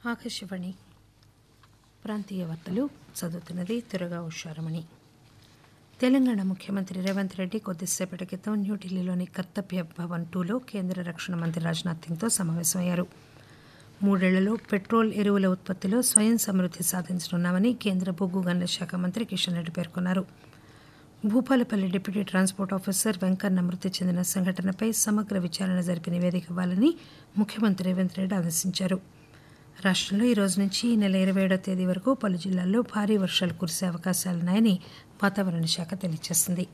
ఆకాశవాణి ప్రాంతీయ వార్తలు చదువుతున్నది త్వరగా ఉషారమణి తెలంగాణ ముఖ్యమంత్రి రేవంత్ రెడ్డి కొద్దిసేపటి క్రితం న్యూఢిల్లీలోని కర్తవ్య భవన్ టూలో కేంద్ర రక్షణ మంత్రి రాజ్నాథ్ సింగ్తో సమావేశమయ్యారు మూడేళ్లలో పెట్రోల్ ఎరువుల ఉత్పత్తిలో స్వయం సమృద్ది సాధించనున్నామని కేంద్ర బొగ్గు గనుల శాఖ మంత్రి కిషన్ రెడ్డి పేర్కొన్నారు Bhupalpally deputy transport officer Venkanna మృతి చెందిన సంఘటనపై సమగ్ర విచారణ జరిపి నివేదిక ఇవ్వాలని ముఖ్యమంత్రి రేవంత్ రెడ్డి ఆదేశించారు రాష్టంలో ఈ రోజు నుంచి ఈ నెల ఇరవై ఏడో తేదీ వరకు పలు జిల్లాల్లో భారీ వర్షాలు కురిసే అవకాశాలున్నాయని వాతావరణ శాఖ తెలియజేసింది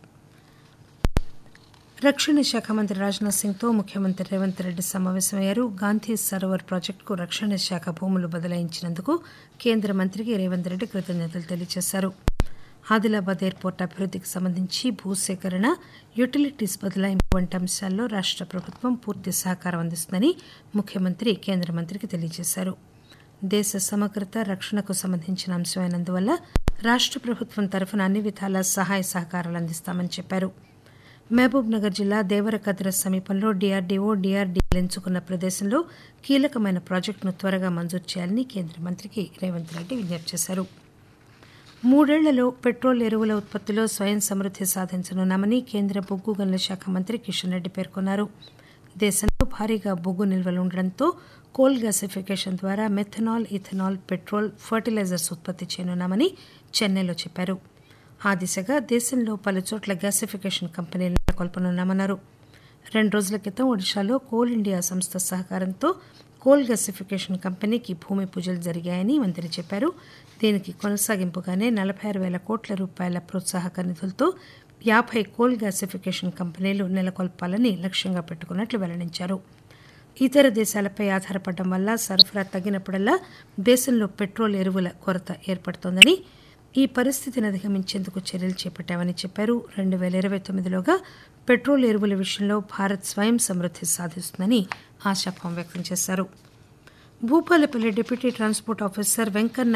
రక్షణ శాఖ మంత్రి రాజ్నాథ్ సింగ్తో ముఖ్యమంత్రి రేవంత్ రెడ్డి సమావేశమయ్యారు గాంధీ సరోవర్ ప్రాజెక్టుకు రక్షణ శాఖ భూములు బదలాయించినందుకు కేంద్ర మంత్రికి రేవంత్ రెడ్డి కృతజ్ఞతలు తెలియజేశారు ఆదిలాబాద్ ఎయిర్పోర్టు అభివృద్దికి సంబంధించి భూసేకరణ యుటిలిటీస్ బదలాయింపు వంటి అంశాల్లో రాష్ట ప్రభుత్వం పూర్తి సహకారం అందిస్తుందని ముఖ్యమంత్రి కేంద్ర మంత్రికి తెలియజేశారు దేశ సమగ్రత రక్షణకు సంబంధించిన అంశమైనందువల్ల రాష్ట ప్రభుత్వం తరఫున అన్ని విధాల సహాయ సహకారాలు అందిస్తామని చెప్పారు మహబూబ్ నగర్ జిల్లా దేవరకద్ర సమీపంలో డీఆర్డీఓ డీఆర్డీఎల్ ఎంచుకున్న ప్రదేశంలో కీలకమైన ప్రాజెక్టును త్వరగా మంజూరు చేయాలని కేంద్ర మంత్రికి రేవంత్ రెడ్డి విజ్ఞప్తి చేశారు మూడేళ్లలో పెట్రోల్ ఎరువుల ఉత్పత్తిలో స్వయం సమృద్ది సాధించనున్నామని కేంద్ర బొగ్గు గనుల శాఖ మంత్రి కిషన్ రెడ్డి పేర్కొన్నారు దేశంలో భారీగా బొగ్గు నిల్వలు ఉండడంతో కోల్ గ్యాసిఫికేషన్ ద్వారా మెథనాల్ ఇథనాల్ పెట్రోల్ ఫర్టిలైజర్స్ ఉత్పత్తి చేయనున్నామని చెన్నైలో చెప్పారు ఆ దిశగా దేశంలో పలుచోట్ల గ్యాసిఫికేషన్ కంపెనీలు నెలకొల్పనున్నామన్నారు రెండు రోజుల క్రితం ఒడిశాలో కోల్ ఇండియా సంస్థ సహకారంతో కోల్ గ్యాసిఫికేషన్ కంపెనీకి భూమి పూజలు జరిగాయని మంత్రి చెప్పారు దీనికి కొనసాగింపుగానే నలభై ఆరు వేల కోట్ల రూపాయల ప్రోత్సాహక నిధులతో యాభై కోల్ గ్యాసిఫికేషన్ కంపెనీలు నెలకొల్పాలని లక్ష్యంగా పెట్టుకున్నట్లు వెల్లడించారు ఇతర దేశాలపై ఆధారపడడం వల్ల సరఫరా తగ్గినప్పుడల్లా దేశంలో పెట్రోల్ ఎరువుల కొరత ఏర్పడుతోందని ఈ పరిస్థితిని అధిగమించేందుకు చర్యలు చేపట్టామని చెప్పారు రెండు వేల ఇరవై తొమ్మిదిలోగా పెట్రోల్ ఎరువుల విషయంలో భారత్ స్వయం సమృద్ది సాధిస్తుందని ఆశాభావం వ్యక్తం చేశారు Bhupalpally deputy transport officer Venkanna